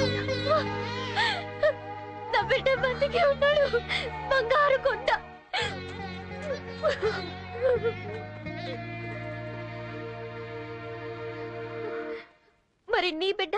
నా బిడ్డ బతికి ఉన్నాడు బంగారు కొండ మరి నీ బిడ్డ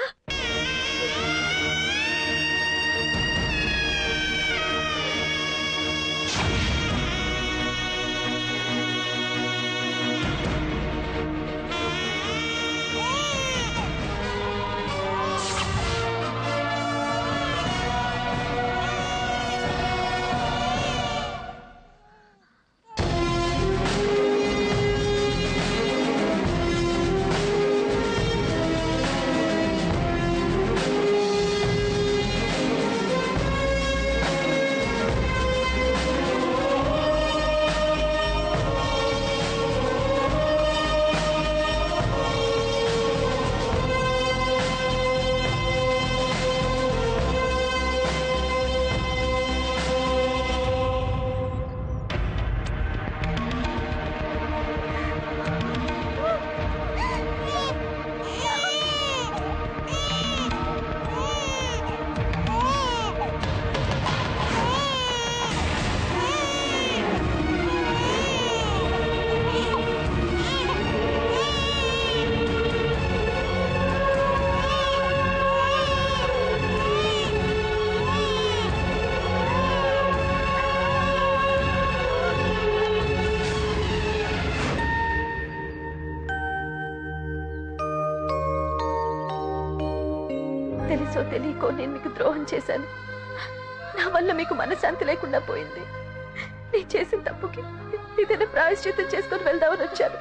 తెలుసో తెలియకో నేను మీకు ద్రోహం చేశాను నా వల్ల మీకు మనశ్శాంతి లేకుండా పోయింది నేను చేసిన తప్పుకి ఏదైనా ప్రాయశ్చిత్తం చేసుకొని వెళ్దామని వచ్చాను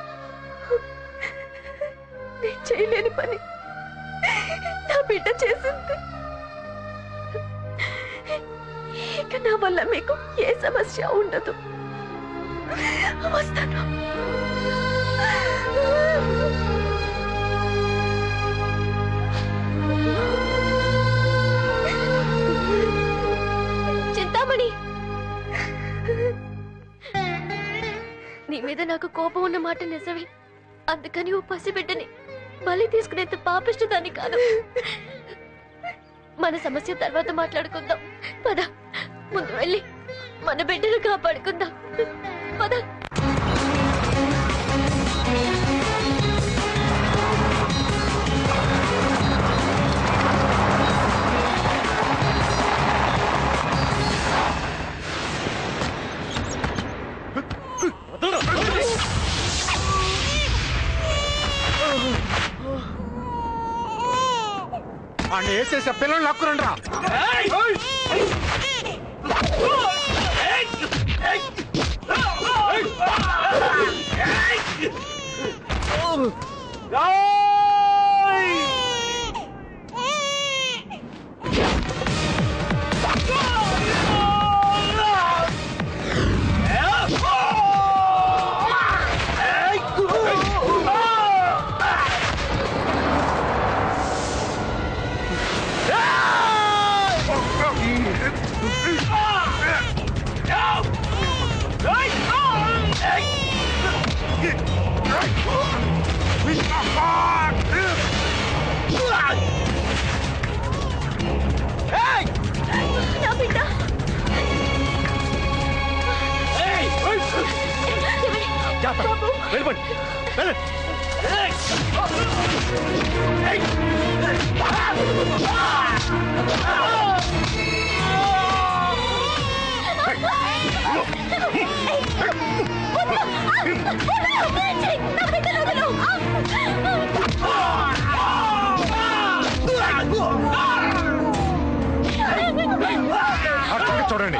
నేను చేయలేని పని నా బిడ్డ చేసింది ఇక నా వల్ల మీకు ఏ సమస్య ఉండదు వస్తాను చింతామణి నీ మీద నాకు కోపం ఉన్న మాట నిజమే అందుకని ఓ పసిబిడ్డని బలి తీసుకునేంత పాపిష్టదాన్ని కాదు మన సమస్య తర్వాత మాట్లాడుకుందాం పద ముందు వెళ్ళి మన బిడ్డను కాపాడుకుందాం పద వాడిని వేసేసే పిల్లలు లాక్కురండి రా నా బిడ్డ వెళ్ళిపోండి వెళ్ళండి అటు చూడండి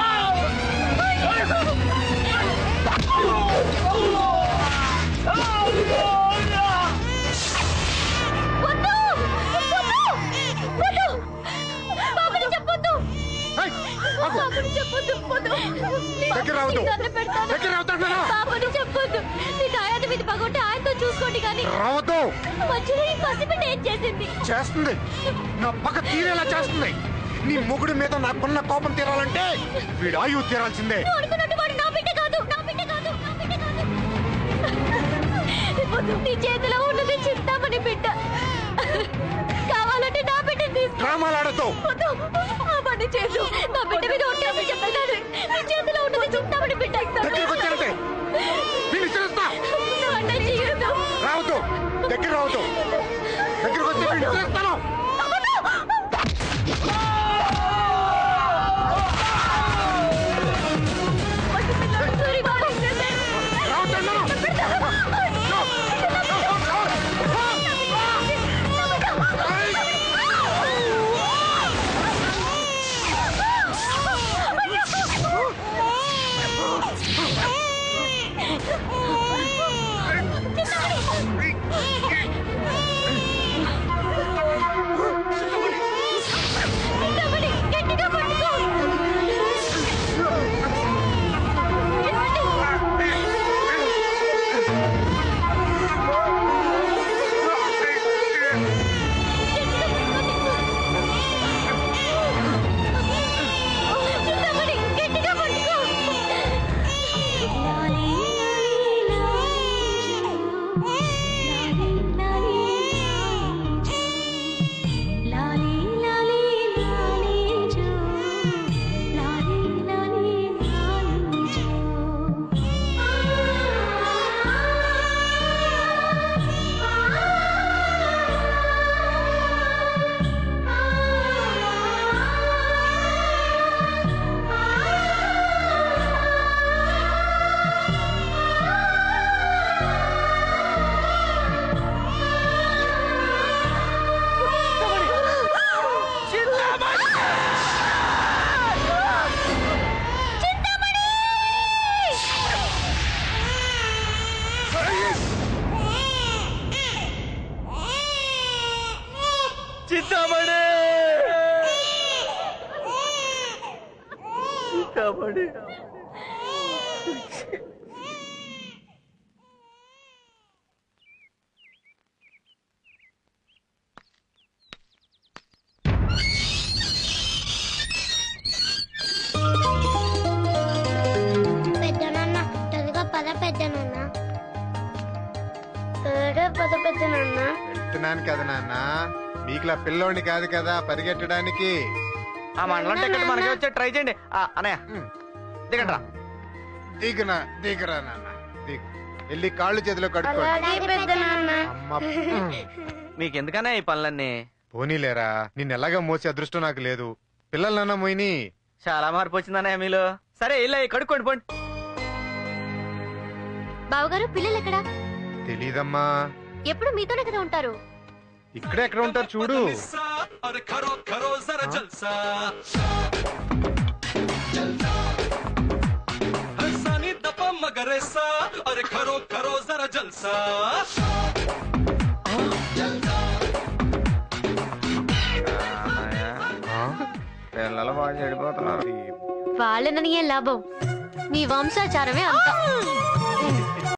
వద్దు! వద్దు! వద్దు! బాబుని చెప్పొద్దు! ఏయ్, ఆగు. బాబుని చెప్పొద్దు! వద్దు! దగ్గర రావద్దు. బాబుని దండం పెడతాను. దగ్గర రావద్దంటున్నా. బాబుని చెప్పొద్దు మీ దాయాది మీద పగొట్టి ఆయనతో చూసుకోండి కానీ రావద్దు మధ్యలో ఈ పసిబిడ్డ ఏం చేసింది చేస్తుంది నా పక్క తీరేలా చేస్తుంది నీ మొగుడి మీద నాకున్న కోపం తీరాలంటే వీడు ఆయువు తీరాల్సిందే నువ్వు అనుకున్నట్టు వాడు నా బిడ్డ కాదు నా బిడ్డ కాదు నా బిడ్డ కాదు వద్దు, నీ చేతిలో ఉన్నది చింతామణి బిడ్డ కావాలంటే నా బిడ్డ తీసుకో డ్రామాలు రావద్దు వద్దు, ఆ పని చేయొద్దు. నా బిడ్డ మీద ఒట్టేసి చెప్పేశాను. నీ చేతిలో ఉన్నది చింతామణి బిడ్డ ఇస్తాను. దగ్గరికి వచ్చారంటే నేను ఇచ్చేస్తా నా అన్నయ్య చేయొద్దు. రావద్దు దగ్గర రావద్దు దగ్గరికి వస్తే నేను ఇచ్చేస్తాను పసి పిల్లోడు సూరిగా ఉండింది. రావద్దు చింతామణి, గట్టిగా పట్టుకో. చింతామణి, గట్టిగా పట్టుకో. చింతామణి చింతామణి పెద్దనాన్న త్వరగా పద పెద్దనాన్న త్వరగా పద పెద్దనాన్న వెళ్తున్నాను కదా నాన్న మీకులా పిల్లోడిని కాదు కదా పరిగెట్టడానికి ఆ మండలం టికెట్ మనకే వచ్చే ట్రై చేయండి ఆ, అన్నయ్య దిగండ్రా దిగునా దిగురా నాన్న దిగు వెళ్ళి కాళ్ళు చేతిలో కడుక్కోండి అలాగే పెద్దనాన్న అమ్మ మీకు ఎందుకన్నా ఈ పనులన్నీ పోనీలేరా నిన్ను ఎలాగా మోసే అదృష్టం నాకు లేదు పిల్లలన్నా మోయిని చాలా మార్పు వచ్చిందన్నయ్య మీలో సరే ఇల్లు కడుక్కోండి పోండి బావగారు పిల్లలు ఎక్కడా తెలీదమ్మా ఎప్పుడు మీతోనే కదా ఉంటారు ఇక్కడే ఎక్కడ ఉంటారు చూడు अरे करो करो जरा जलसा हंसानी दपा मगर ऐसा अरे करो करो जरा जलसा ఆ? పిల్లలు బాగా చెడిపోతున్నారు వాళ్ళనని ఏం లాభం మీ వంశాచారమే అంతా